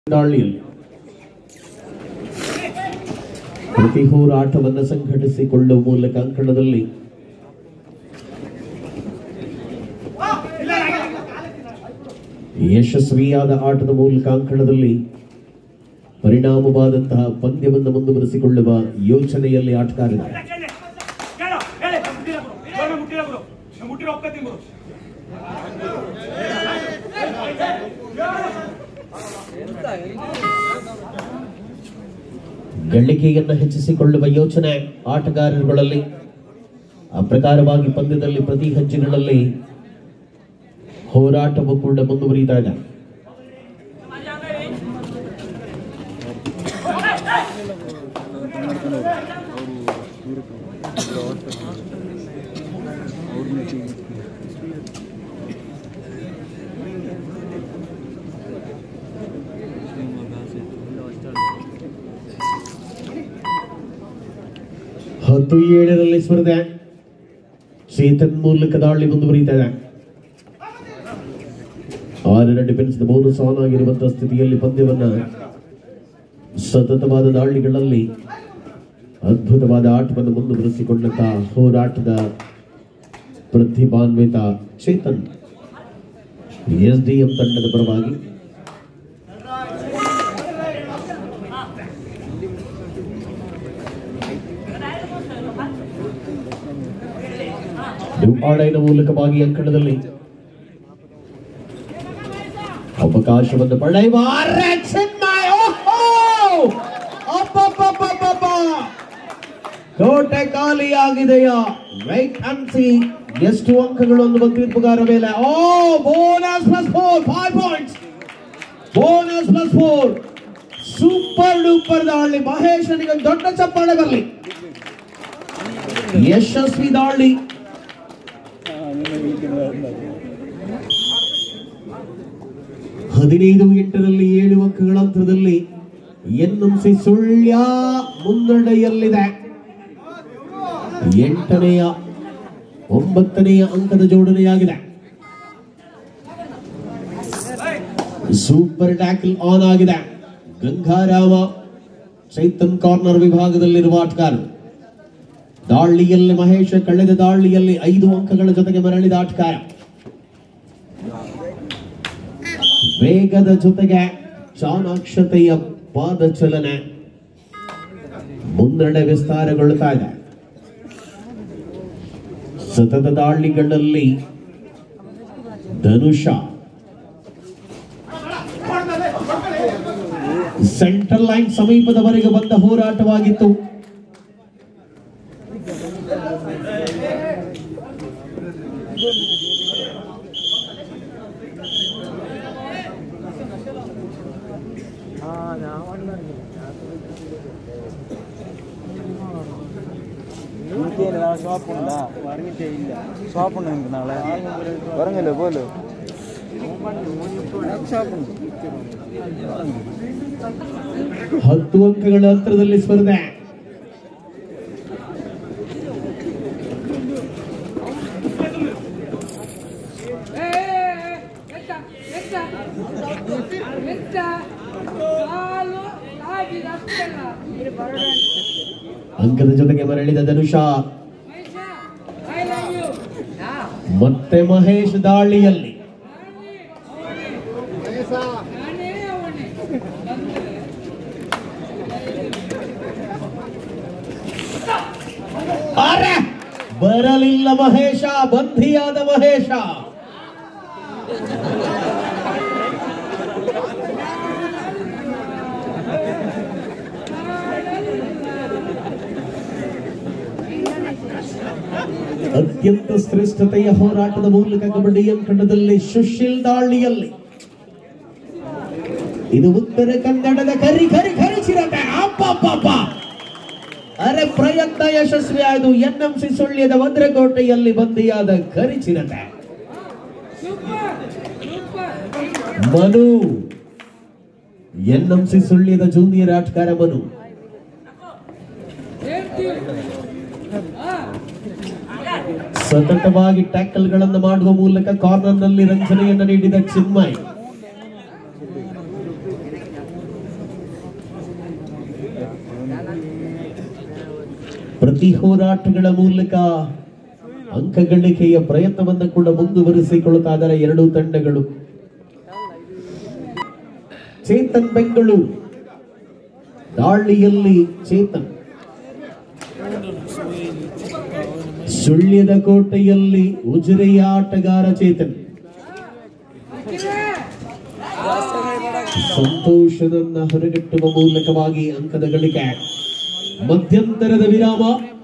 ದಾಳಿಯಲ್ಲಿ ಪ್ರತಿ ಹೋರಾಟವನ್ನು ಸಂಘಟಿಸಿಕೊಳ್ಳುವ ಮೂಲಕ ಅಂಕಣದಲ್ಲಿ ಯಶಸ್ವಿಯಾದ ಆಟದ ಮೂಲಕ ಅಂಕಣದಲ್ಲಿ ಪರಿಣಾಮವಾದಂತಹ ಪಂದ್ಯವನ್ನು ಮುಂದುವರಿಸಿಕೊಳ್ಳುವ ಯೋಚನೆಯಲ್ಲಿ ಆಟಗಾರರು ಕೇಳು ಹೇಳಿ ಮುಟ್ಟಿಲ್ಲ ಗುರು ಜೋರ ಮುಟ್ಟಿಲ್ಲ ಗುರು ಮುಟ್ಟಿರೋ ಒಪ್ಕೋತೀನಿ ಗುರು ಗಳಿಕೆಯನ್ನು ಹೆಚ್ಚಿಸಿಕೊಳ್ಳುವ ಯೋಚನೆ ಆಟಗಾರರುಗಳಲ್ಲಿ ಆ ಪ್ರಕಾರವಾಗಿ ಪಂದ್ಯದಲ್ಲಿ ಪ್ರತಿ ಹೆಜ್ಜೆಗಳಲ್ಲಿ ಹೋರಾಟವು ಕೂಡ ಮುಂದುವರಿತಾ ಇದೆ ಹತ್ತು ಏಳರಲ್ಲಿ ಸ್ಪರ್ಧೆ ಚೇತನ್ ಮೂಲಕ ದಾಳಿ ಮುಂದುವರಿತಾ ಇದೆ ಆರರ ಡಿಫೆನ್ಸ್ ಬೋನಸ್ ಆನ್ ಆಗಿರುವಂತಹ ಸ್ಥಿತಿಯಲ್ಲಿ ಪಂದ್ಯವನ್ನ ಸತತವಾದ ದಾಳಿಗಳಲ್ಲಿ ಅದ್ಭುತವಾದ ಆಟವನ್ನು ಮುಂದುವರಿಸಿಕೊಂಡಂತಹ ಹೋರಾಟದ ಪ್ರತಿಭಾನ್ವಿತ ಚೇತನ್ ಎಸ್ ಡಿ ಎಂ ತಂಡದ ಪರವಾಗಿ ಡುಮಾಡೈನ ಮೂಲಕವಾಗಿ ಅಂಕಣದಲ್ಲಿ ಅವಕಾಶವನ್ನು ಪಡೆಯುವ ಚಿನ್ಮಯ ಓಹೋ! ಅಬ್ಬಬ್ಬಬ್ಬಬ್ಬಬ್ಬ! ಕೋಟೆ ಖಾಲಿಯಾಗಿದೆಯಾ ರೈಟ್ ಅನ್ಸಿ ಎಷ್ಟು ಅಂಕಗಳು ಅನ್ನುವ ತೀರ್ಪುಗಾರ ಮೇಲೆ oh bonus plus four five points bonus plus four super duper ದಾಳಿ ಮಹೇಶನಿಗೆ ಒಂದು ದೊಡ್ಡ ಚಪ್ಪಾಳೆ ಬರಲಿ ಯಶಸ್ವಿ ದಾಳಿ ಹದಿನೈದು ಎಂಟರಲ್ಲಿ ಏಳು ಅಂಕಗಳ ಅಂತರದಲ್ಲಿ ಎನ್ಎಂಸಿ ಸುಳ್ಯ ಮುನ್ನಡೆಯಲ್ಲಿದೆ ಎಂಟನೆಯ ಒಂಬತ್ತನೆಯ ಅಂಕದ ಜೋಡಣೆಯಾಗಿದೆ ಸೂಪರ್ ಟ್ಯಾಕಲ್ ಆನ್ ಆಗಿದೆ ಗಂಗಾರಾಮ ಚೈತನ್ ಕಾರ್ನರ್ ವಿಭಾಗದಲ್ಲಿರುವ ಆಟಗಾರರು ದಾಳಿಯಲ್ಲಿ ಮಹೇಶ ಕಳೆದ ದಾಳಿಯಲ್ಲಿ ಐದು ಅಂಕಗಳ ಜೊತೆಗೆ ಮರಳಿದ ಆಟಗಾರ ವೇಗದ ಜೊತೆಗೆ ಚಾಣಾಕ್ಷತೆಯ ಪಾದ ಚಲನೆ ಮುನ್ನಡೆ ವಿಸ್ತಾರಗೊಳ್ಳುತ್ತಾ ಇದೆ ಸತತ ದಾಳಿಗಳಲ್ಲಿ ಧನುಷ ಸೆಂಟ್ರಲ್ ಲೈನ್ ಸಮೀಪದವರೆಗೆ ಬಂದ ಹೋರಾಟವಾಗಿತ್ತು എനിക്ക് നാളെ ഷോപ്പുണ്ടാ ഇറങ്ങിയിട്ടേ ഷോപ്പുണ്ട് എനിക്ക് നാളെ ഉറങ്ങില്ലേ പോലും ഷോപ്പുണ്ട് ಹತ್ತು ಅಂಕಗಳ ಅಂತರದಲ್ಲಿ ಸ್ಪರ್ಧೆ ಅಂಕದ ಜೊತೆಗೆ ಮರಳಿದ ಧನುಷ ಮತ್ತೆ ಮಹೇಶ್ ದಾಳಿಯಲ್ಲಿ ಅರೆ! ಬರಲಿಲ್ಲ ಮಹೇಶ ಬಂಧಿಯಾದ ಮಹೇಶ ಅತ್ಯಂತ ಶ್ರೇಷ್ಠತೆಯ ಹೋರಾಟದ ಮೂಲಕ ಕಬಡ್ಡಿ ಅಂಕಣದಲ್ಲಿ ಸುಶೀಲ್ ದಾಳಿಯಲ್ಲಿ ಇದು ಉತ್ತರ ಕನ್ನಡದ ಕರಿ ಕರಿ ಕರಿ ಚಿರತೆ ಅಪ್ಪಪ್ಪಪ್ಪ ಅರೆ ಪ್ರಯತ್ನ ಯಶಸ್ವಿ ಆಯ್ತು ಎನ್ಎಂಸಿ ಸುಳ್ಯದ ಭದ್ರಕೋಟೆಯಲ್ಲಿ ಬಂದಿಯಾದ ಕರಿ ಚಿರತೆ ಮನು ಎನ್ಎಂಸಿ ಸುಳ್ಯದ ಜೂನಿಯರ್ ಆಟಗಾರ ಮನು ಸತತವಾಗಿ ಟ್ಯಾಕಲ್ಗಳನ್ನು ಮಾಡುವ ಮೂಲಕ ಕಾರ್ನರ್ನಲ್ಲಿ ರಂಜನೆಯನ್ನು ನೀಡಿದ ಚಿನ್ಮಯ್ ಪ್ರತಿ ಹೋರಾಟಗಳ ಮೂಲಕ ಅಂಕ ಗಳಿಕೆಯ ಪ್ರಯತ್ನವನ್ನು ಕೂಡ ಮುಂದುವರಿಸಿಕೊಳ್ಳುತ್ತಾ ಇದ್ದಾರೆ ಎರಡೂ ತಂಡಗಳು ಚೇತನ್ ಬೆಂಗಳೂರು ದಾಳಿಯಲ್ಲಿ ಚೇತನ್ ಸುಳ್ಯದ ಕೋಟೆಯಲ್ಲಿ ಉಜಿರೆಯ ಆಟಗಾರ ಚೇತನ್ ಸಂತೋಷದನ್ನ ಹೊರಗಟ್ಟುವ ಮೂಲಕವಾಗಿ ಅಂಕದ ಗಳಿಕೆ ಮಧ್ಯಂತರದ ವಿರಾಮ